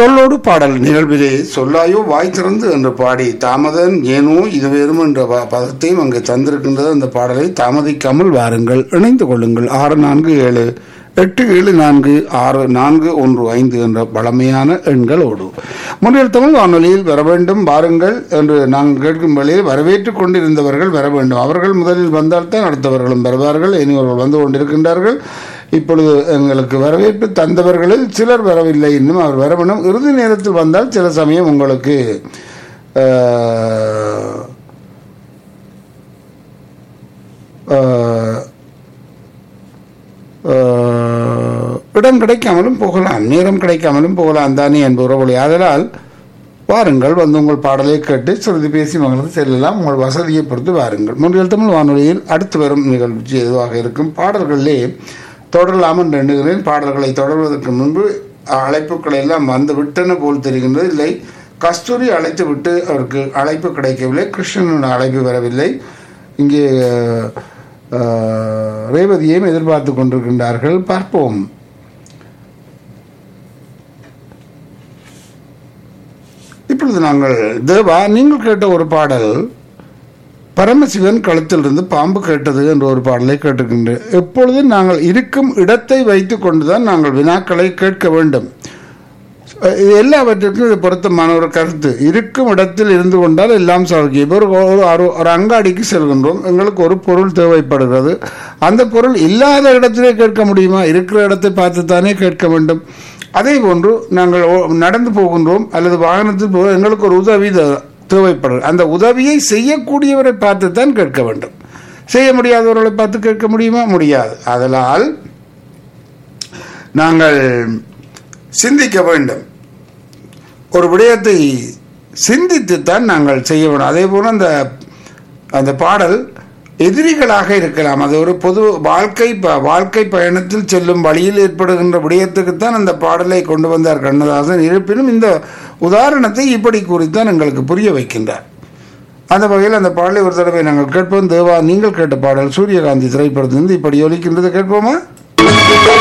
சொல்லோடு பாடல் நிகழ்விலே சொல்லாயோ வாய் திறந்து என்று பாடி தாமதன் ஏனோ இது வேறும் என்ற ப- பதத்தையும் அங்கு தந்திருக்கின்றது அந்த பாடலை தாமதிக்காமல் வாருங்கள் இணைந்து கொள்ளுங்கள் ஆறு நான்கு ஏழு எட்டு ஏழு நான்கு ஆறு நான்கு ஒன்று ஐந்து என்ற பழமையான எண்களோடு முன்னில் தமிழ் வானொலியில் வர வேண்டும் வாருங்கள் என்று நாங்கள் கேட்கும் வேளையில் வரவேற்றுக் கொண்டிருந்தவர்கள் வர வேண்டும் அவர்கள் முதலில் வந்தால்தான் அடுத்தவர்களும் வருவார்கள் இனிவர்கள் வந்து கொண்டிருக்கின்றார்கள் இப்பொழுது எங்களுக்கு வரவேற்பு தந்தவர்களில் சிலர் வரவில்லை இன்னும் அவர் வர வேண்டும் இறுதி நேரத்தில் வந்தால் சில சமயம் உங்களுக்கு ஆஹ், ஆஹ், ஆஹ், இடம் கிடைக்காமலும் போகலாம் நேரம் கிடைக்காமலும் போகலாம் தானே என்பவர்கள் ஆதலால் வாருங்கள் வந்து உங்கள் பாடலை கேட்டு சிறிது பேசி மகளுக்கு செல்லலாம் உங்கள் வசதியை பொறுத்து வாருங்கள் முன்னில் தமிழ் வானொலியில் அடுத்து வரும் நிகழ்ச்சி எதுவாக இருக்கும் பாடல்களிலே தொடரலாம் என்று எண்ணுகிறேன் பாடல்களை தொடர்வதற்கு முன்பு அழைப்புகளை எல்லாம் வந்து விட்டன போல் தெரிகின்றது இல்லை கஸ்தூரி அழைத்து விட்டு அவருக்கு அழைப்பு கிடைக்கவில்லை கிருஷ்ணனோட அழைப்பு வரவில்லை இங்கே அஹ், ரேவதியையும் எதிர்பார்த்து கொண்டிருக்கின்றார்கள் பார்ப்போம் இப்பொழுது நாங்கள் தேவா நீங்கள் கேட்ட ஒரு பாடல் பரமசிவன் கழுத்திலிருந்து பாம்பு கேட்டது என்ற ஒரு பாடலை கேட்டிருக்கின்றேன் எப்பொழுதும் நாங்கள் இருக்கும் இடத்தை வைத்துக் கொண்டுதான் நாங்கள் வினாக்களை கேட்க வேண்டும் அஹ் இது எல்லாவற்றிற்கும் இது பொருத்தமான ஒரு கருத்து இருக்கும் இடத்தில் இருந்து கொண்டால் எல்லாம் சௌக்கியம் இப்போ ஒரு ஒரு அரு- ஒரு அங்காடிக்கு செல்கின்றோம் எங்களுக்கு ஒரு பொருள் தேவைப்படுகிறது அந்த பொருள் இல்லாத இடத்திலே கேட்க முடியுமா இருக்கிற இடத்தை பார்த்து தானே கேட்க வேண்டும் அதே போன்று நாங்கள் ஓ- நடந்து போகின்றோம் அல்லது வாகனத்தில் போக எங்களுக்கு ஒரு உதவி தே- தேவைப்படுகிறது அந்த உதவியை செய்யக்கூடியவரை பார்த்து தான் கேட்க வேண்டும் செய்ய முடியாதவர்களை பார்த்து கேட்க முடியுமா முடியாது அதனால் நாங்கள் சிந்திக்க வேண்டும் ஒரு விடயத்தை சிந்தித்துத்தான் நாங்கள் செய்ய வேண்டும் அதே போல அந்த அந்த பாடல் எதிரிகளாக இருக்கலாம் அது ஒரு பொது வாழ்க்கை ப- வாழ்க்கை பயணத்தில் செல்லும் வழியில் ஏற்படுகின்ற விடயத்துக்குத்தான் அந்த பாடலை கொண்டு வந்தார் கண்ணதாசன் இருப்பினும் இந்த உதாரணத்தை இப்படி கூறித்தான் எங்களுக்கு புரிய வைக்கின்றார் அந்த வகையில் அந்த பாடலை ஒரு தடவை நாங்கள் கேட்போம் தேவா நீங்கள் கேட்ட பாடல் சூரியகாந்தி திரைப்படத்திலிருந்து இப்படி ஒலிக்கின்றது கேட்போமா